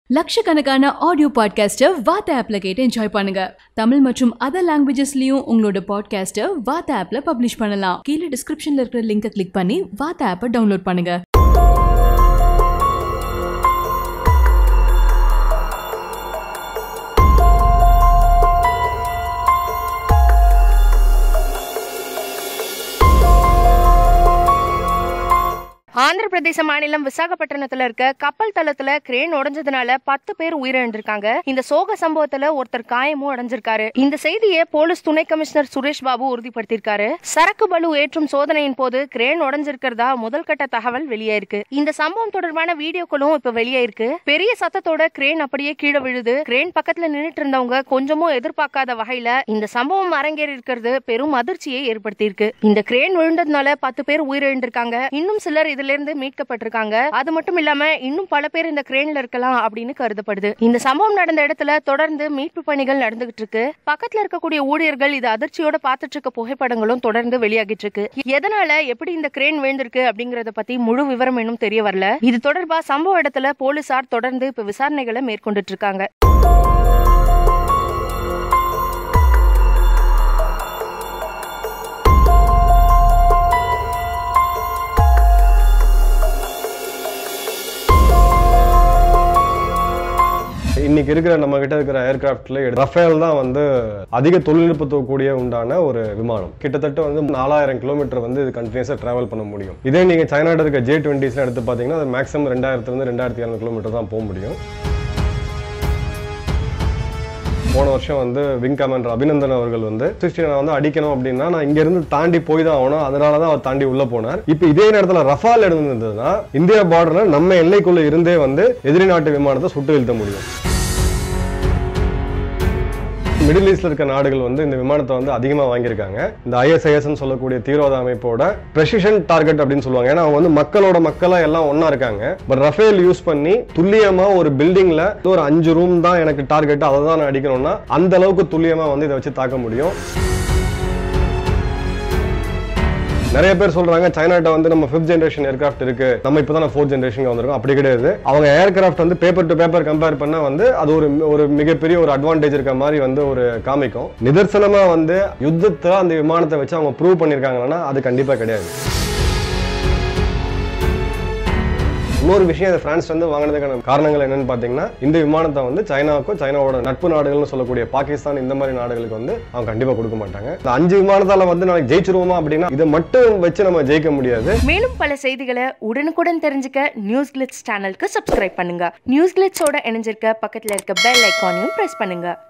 லட்சக்கணக்கான ஆடியோ பாட்காஸ்ட்டை வாத்த ஆப்ல கேட்டு என்ஜாய் பண்ணுங்க தமிழ் மற்றும் அதர் லாங்குவேஜஸ்லயும் உங்களோட பாட்காஸ்ட்டை வாத்த ஆப்ல பப்ளிஷ் பண்ணலாம் கீழே டிஸ்கிரிப்ஷன்ல இருக்கிற லிங்கை கிளிக் பண்ணி வாத்த ஆப்பை டவுன்லோட் பண்ணுங்க ஆந்திர பிரதேச மாநிலம் விசாகப்பட்டினத்துல இருக்க கப்பல் தளத்துல கிரேன் உடைஞ்சதுனால பத்து பேர் உயிரிழந்திருக்காங்க இந்த சோக சம்பவத்துல ஒருத்தர் காயமும் அடைஞ்சிருக்காரு இந்த செய்தியை போலீஸ் துணை கமிஷனர் சுரேஷ் பாபு உறுதிப்படுத்தியிருக்காரு சரக்கு பலு ஏற்றும் சோதனையின் போது கிரேன் உடைஞ்சிருக்கிறதா முதல் கட்ட தகவல் வெளியாயிருக்கு இந்த சம்பவம் தொடர்பான வீடியோக்களும் இப்ப வெளியாயிருக்கு பெரிய சத்தத்தோட கிரேன் அப்படியே கீழே விழுது கிரேன் பக்கத்துல நின்னுட்டு இருந்தவங்க கொஞ்சமும் எதிர்பார்க்காத வகையில இந்த சம்பவம் அரங்கேறி இருக்கிறது பெரும் அதிர்ச்சியை ஏற்படுத்தியிருக்கு இந்த கிரேன் விழுந்ததுனால பத்து பேர் உயிரிழந்திருக்காங்க இன்னும் சிலர் இதுல இருந்து மீட்கப்பட்டிருக்காங்க அது மட்டும் இல்லாம இன்னும் பல பேர் இந்த கிரேன்ல இருக்கலாம் அப்படின்னு கருதப்படுது இந்த சம்பவம் நடந்த இடத்துல தொடர்ந்து மீட்பு பணிகள் நடந்துகிட்டு இருக்கு பக்கத்துல இருக்கக்கூடிய ஊழியர்கள் இது அதிர்ச்சியோட பார்த்துட்டு இருக்க புகைப்படங்களும் தொடர்ந்து வெளியாகிட்டு இருக்கு எதனால எப்படி இந்த கிரேன் விழுந்திருக்கு அப்படிங்கறத பத்தி முழு விவரம் இன்னும் தெரிய வரல இது தொடர்பா சம்பவ இடத்துல போலீசார் தொடர்ந்து இப்ப விசாரணைகளை மேற்கொண்டுட்டு இருக்காங்க இன்னைக்கு இருக்கிற நம்ம கிட்ட இருக்கிற ஏர்கிராஃப்ட்ல ரஃபேல் தான் வந்து அதிக தொழில்நுட்பத்துக்கூடிய உண்டான ஒரு விமானம் கிட்டத்தட்ட வந்து நாலாயிரம் கிலோமீட்டர் வந்து இது கண்டினியூஸா டிராவல் பண்ண முடியும் இதே நீங்க சைனாட்ட இருக்க ஜே டுவெண்ட்டிஸ்ல எடுத்து பாத்தீங்கன்னா அது மேக்ஸிமம் ரெண்டாயிரத்துல இருந்து ரெண்டாயிரத்தி இரநூறு கிலோமீட்டர் தான் போக முடியும் போன வருஷம் வந்து விங் கமாண்டர் அபிநந்தன் அவர்கள் வந்து சிக்ஸ்டி நான் வந்து அடிக்கணும் அப்படின்னா நான் இங்க இருந்து தாண்டி போய் தான் ஆகணும் அதனால தான் அவர் தாண்டி உள்ள போனார் இப்போ இதே நேரத்துல ரஃபால் இருந்ததுன்னா இந்தியா பார்டர்ல நம்ம எல்லைக்குள்ள இருந்தே வந்து எதிரி நாட்டு விமானத்தை சுட்டு வீழ்த்த முடியும் மிடில் ஈஸ்ட்ல இருக்க நாடுகள் வந்து இந்த விமானத்தை வந்து அதிகமா வாங்கியிருக்காங்க இந்த ஐஎஸ்ஐஎஸ் சொல்லக்கூடிய தீவிரவாத அமைப்போட ப்ரெசிஷன் டார்கெட் அப்படின்னு சொல்லுவாங்க ஏன்னா அவங்க வந்து மக்களோட மக்களா எல்லாம் ஒண்ணா இருக்காங்க பட் ரஃபேல் யூஸ் பண்ணி துல்லியமா ஒரு பில்டிங்ல ஒரு அஞ்சு ரூம் தான் எனக்கு டார்கெட் அதை தான் நான் அடிக்கணும்னா அந்த அளவுக்கு துல்லியமா வந்து இதை வச்சு தாக்க முடியும் நிறைய பேர் சொல்றாங்க சைனாட்ட வந்து நம்ம ஃபிஃப்த் ஜென்ரேஷன் ஏர்கிராஃப்ட் இருக்கு நம்ம இப்போ தான் ஃபோர்த் ஜென்ரேஷன் வந்திருக்கோம் அப்படி கிடையாது அவங்க ஏர்கிராஃப்ட் வந்து பேப்பர் டு பேப்பர் கம்பேர் பண்ணா வந்து அது ஒரு ஒரு மிகப்பெரிய ஒரு அட்வான்டேஜ் இருக்க மாதிரி வந்து ஒரு காமிக்கும் நிதர்சனமா வந்து யுத்தத்தை அந்த விமானத்தை வச்சு அவங்க ப்ரூவ் பண்ணிருக்காங்கன்னா அது கண்டிப்பா கிடையாது இன்னொரு விஷயம் இந்த பிரான்ஸ் வந்து வாங்கினதுக்கான காரணங்கள் என்னன்னு பாத்தீங்கன்னா இந்த விமானத்தை வந்து சைனாவுக்கும் சைனாவோட நட்பு நாடுகள்னு சொல்லக்கூடிய பாகிஸ்தான் இந்த மாதிரி நாடுகளுக்கு வந்து அவங்க கண்டிப்பா கொடுக்க மாட்டாங்க இந்த அஞ்சு விமானத்தால வந்து நாளைக்கு ஜெயிச்சிருவோமா அப்படின்னா இதை மட்டும் வச்சு நம்ம ஜெயிக்க முடியாது மேலும் பல செய்திகளை உடனுக்குடன் தெரிஞ்சுக்க நியூஸ் கிளிட்ஸ் சேனலுக்கு சப்ஸ்கிரைப் பண்ணுங்க நியூஸ் கிளிட்ஸோட இணைஞ்சிருக்க பக்கத்துல இருக்க பெல் ஐக்கானையும் பிரஸ் பண்ணுங்க